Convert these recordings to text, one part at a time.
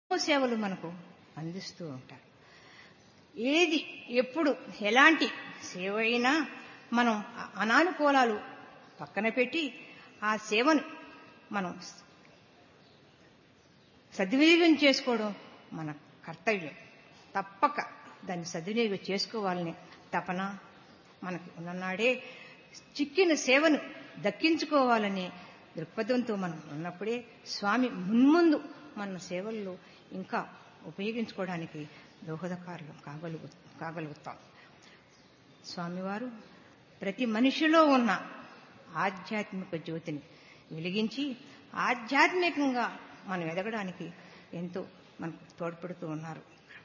సేవలు మనకు అందిస్తూ ఉంటారు ఏది ఎప్పుడు ఎలాంటి సేవ అయినా మనం అనానుకూలాలు పక్కన పెట్టి ఆ సేవను మనం సద్వినియోగం చేసుకోవడం మన కర్తవ్యం తప్పక దాన్ని సద్వినియోగం చేసుకోవాలని తపన మనకు ఉన్ననాడే చిక్కిన సేవను దక్కించుకోవాలనే దృక్పథంతో మనం ఉన్నప్పుడే స్వామి మున్ముందు మన సేవల్లో ఇంకా ఉపయోగించుకోవడానికి దోహదకారులు కాగలుగు కాగలుగుతాం స్వామివారు ప్రతి మనిషిలో ఉన్న ఆధ్యాత్మిక జ్యోతిని వెలిగించి ఆధ్యాత్మికంగా మనం ఎదగడానికి ఎంతో మనకు తోడ్పడుతూ ఉన్నారు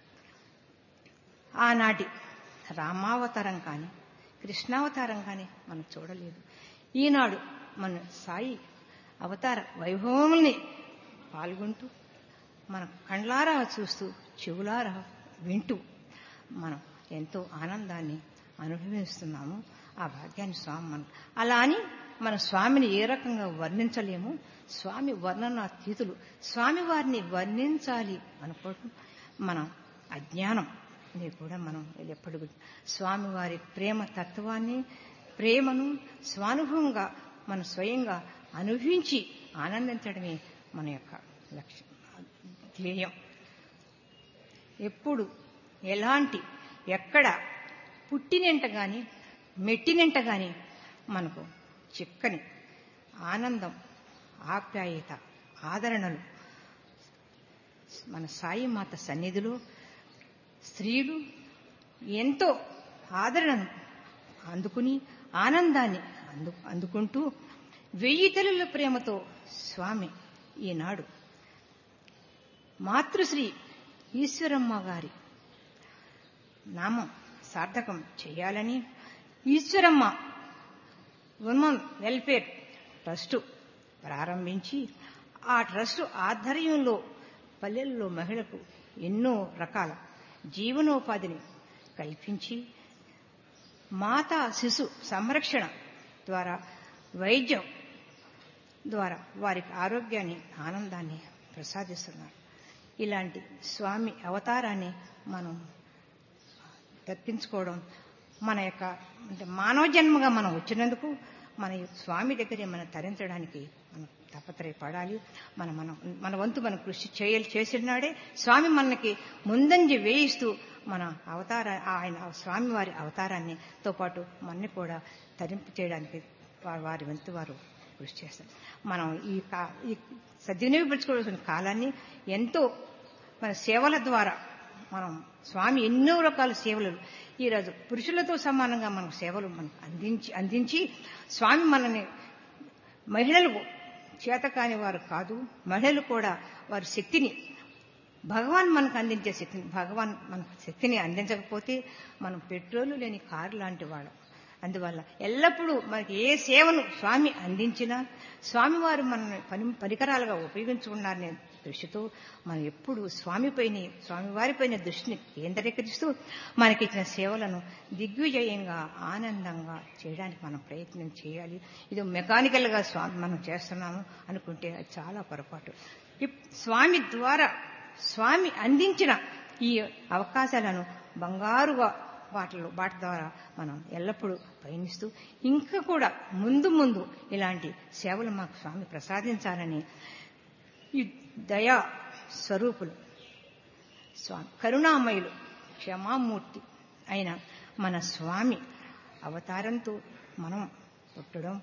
ఆనాటి రామావతారం కానీ కృష్ణావతారం కానీ మనం చూడలేదు ఈనాడు మన సాయి అవతార వైభవముల్ని పాల్గొంటూ మన కండ్లారా చూస్తూ చెవులారా వింటూ మనం ఎంతో ఆనందాన్ని అనుభవిస్తున్నాము ఆ భాగ్యాన్ని స్వామి మనం అలా అని మన స్వామిని ఏ రకంగా వర్ణించలేము స్వామి వర్ణనాతీతులు స్వామి వారిని వర్ణించాలి అనుకోవటం మన అజ్ఞానం ఇది కూడా మనం ఎప్పుడు స్వామివారి ప్రేమ తత్వాన్ని ప్రేమను స్వానుభవంగా మనం స్వయంగా అనుభవించి ఆనందించడమే మన యొక్క లక్ష్యం ధ్యేయం ఎప్పుడు ఎలాంటి ఎక్కడ పుట్టినంట గాని మెట్టినంట గాని మనకు చిక్కని ఆనందం ఆప్యాయత ఆదరణలు మన సాయి మాత సన్నిధిలో స్త్రీలు ఎంతో ఆదరణను అందుకుని ఆనందాన్ని అందు అందుకుంటూ వెయ్యి తల్లుల ప్రేమతో స్వామి ఈనాడు మాతృశ్రీ ఈశ్వరమ్మ గారి నామం సార్థకం చేయాలని ఈశ్వరమ్మ ఉమెన్ వెల్ఫేర్ ట్రస్టు ప్రారంభించి ఆ ట్రస్టు ఆధ్వర్యంలో పల్లెల్లో మహిళకు ఎన్నో రకాల జీవనోపాధిని కల్పించి మాతా శిశు సంరక్షణ ద్వారా వైద్యం ద్వారా వారికి ఆరోగ్యాన్ని ఆనందాన్ని ప్రసాదిస్తున్నారు ఇలాంటి స్వామి అవతారాన్ని మనం దక్కించుకోవడం మన యొక్క అంటే మానవ జన్మగా మనం వచ్చినందుకు మన స్వామి దగ్గరే మనం తరించడానికి మనం తపత్రయపడాలి మన మనం మన వంతు మనం కృషి చేయాలి చేసినాడే స్వామి మనకి ముందంజ వేయిస్తూ మన అవతార ఆయన స్వామి వారి అవతారాన్ని తో పాటు మనని కూడా తరింపు చేయడానికి వారి వంతు వారు కృషి చేస్తారు మనం ఈ కా ఈ సద్వినియోగపరచుకోవాల్సిన కాలాన్ని ఎంతో మన సేవల ద్వారా మనం స్వామి ఎన్నో రకాల సేవలు ఈరోజు పురుషులతో సమానంగా మనకు సేవలు మనకు అందించి అందించి స్వామి మనని మహిళలకు చేతకాని వారు కాదు మహిళలు కూడా వారి శక్తిని భగవాన్ మనకు అందించే శక్తిని భగవాన్ మనకు శక్తిని అందించకపోతే మనం పెట్రోలు లేని కారు లాంటి వాళ్ళం అందువల్ల ఎల్లప్పుడూ మనకి ఏ సేవను స్వామి అందించినా స్వామివారు మనల్ని పని పరికరాలుగా ఉపయోగించుకున్నారనే దృష్టితో మనం ఎప్పుడు స్వామిపైన స్వామివారిపైన దృష్టిని కేంద్రీకరిస్తూ మనకిచ్చిన సేవలను దిగ్విజయంగా ఆనందంగా చేయడానికి మనం ప్రయత్నం చేయాలి ఇది మెకానికల్గా స్వామి మనం చేస్తున్నాము అనుకుంటే అది చాలా పొరపాటు స్వామి ద్వారా స్వామి అందించిన ఈ అవకాశాలను బంగారుగా వాటిలో వాటి ద్వారా మనం ఎల్లప్పుడూ పయనిస్తూ ఇంకా కూడా ముందు ముందు ఇలాంటి సేవలు మాకు స్వామి ప్రసాదించాలని ఈ దయా స్వరూపులు స్వామి కరుణామయులు క్షమామూర్తి అయిన మన స్వామి అవతారంతో మనం పుట్టడం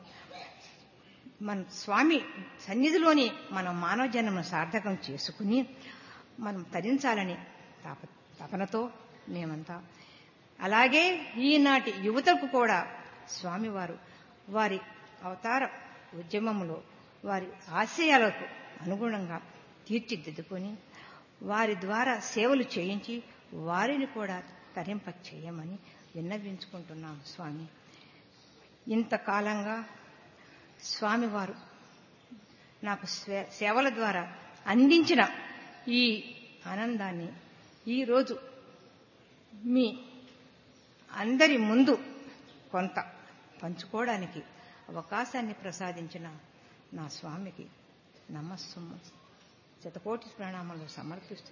మన స్వామి సన్నిధిలోని మన మానవ జన్మను సార్థకం చేసుకుని మనం తరించాలని తప తపనతో మేమంతా అలాగే ఈనాటి యువతకు కూడా స్వామివారు వారి అవతార ఉద్యమంలో వారి ఆశయాలకు అనుగుణంగా తీర్చిదిద్దుకొని వారి ద్వారా సేవలు చేయించి వారిని కూడా తరింప చేయమని విన్నవించుకుంటున్నాం స్వామి ఇంతకాలంగా స్వామివారు నాకు సేవల ద్వారా అందించిన ఈ ఆనందాన్ని ఈరోజు మీ అందరి ముందు కొంత పంచుకోవడానికి అవకాశాన్ని ప్రసాదించిన నా స్వామికి నమస్సు శతకోటి ప్రణామాలు సమర్పిస్తూ